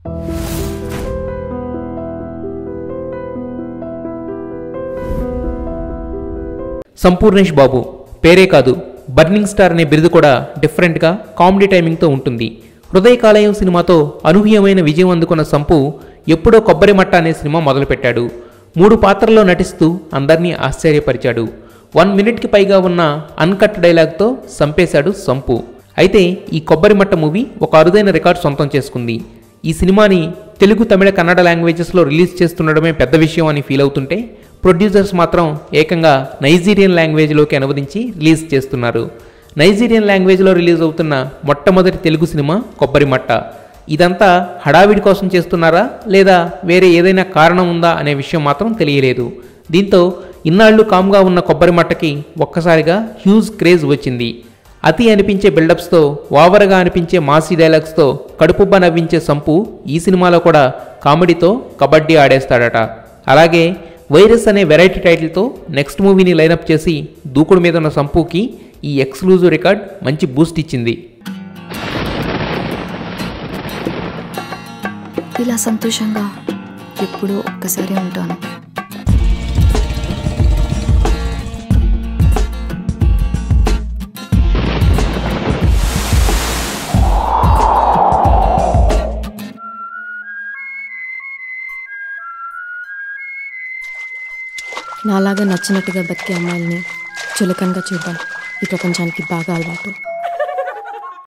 సంపూర్ణేష్ బాబు పేరే కాదు burning star అనే బిరుదు కూడా డిఫరెంట్గా కామెడీ టైమింగ్తో ఉంటుంది హృదయ కాలయం సినిమాతో అనూహ్యమైన విజయం అందుకున్న సంపు ఎప్పుడో కొబ్బరి మట్ట అనే సినిమా మొదలుపెట్టాడు మూడు పాత్రల్లో నటిస్తూ అందరినీ ఆశ్చర్యపరిచాడు వన్ మినిట్కి పైగా ఉన్న అన్కట్ డైలాగ్తో సంపేశాడు సంపు అయితే ఈ కొబ్బరి మట్ట మూవీ ఒక అరుదైన రికార్డ్ సొంతం చేసుకుంది ఈ సినిమాని తెలుగు తమిళ కన్నడ లాంగ్వేజెస్లో రిలీజ్ చేస్తుండడమే పెద్ద విషయం అని ఫీల్ అవుతుంటే ప్రొడ్యూసర్స్ మాత్రం ఏకంగా నైజీరియన్ లాంగ్వేజ్లోకి అనువదించి రిలీజ్ చేస్తున్నారు నైజీరియన్ లాంగ్వేజ్లో రిలీజ్ అవుతున్న మొట్టమొదటి తెలుగు సినిమా కొబ్బరి మట్ట ఇదంతా హడావిడి కోసం చేస్తున్నారా లేదా వేరే ఏదైనా కారణం ఉందా అనే విషయం మాత్రం తెలియలేదు దీంతో ఇన్నాళ్ళు కామ్గా ఉన్న కొబ్బరి మట్టకి ఒక్కసారిగా హ్యూజ్ క్రేజ్ వచ్చింది అతి అనిపించే బిల్డప్స్తో ఓవర్గా అనిపించే మాసీ డైలాగ్స్తో కడుపుబ్బ నవ్వించే సంపు ఈ సినిమాలో కూడా కామెడీతో కబడ్డీ ఆడేస్తాడట అలాగే వైరస్ అనే వెరైటీ టైటిల్తో నెక్స్ట్ మూవీని లైనప్ చేసి దూకుడు మీద ఉన్న సంపుకి ఈ ఎక్స్క్లూజివ్ రికార్డ్ మంచి బూస్ట్ ఇచ్చింది ఇలా సంతోషంగా ఎప్పుడూ ఒక్కసారి ఉంటాను నాలాగా నచ్చినట్టుగా బతికే అమ్మాయిల్ని చులకనగా చూడడం ఈ ప్రపంచానికి బాగా అలవాటు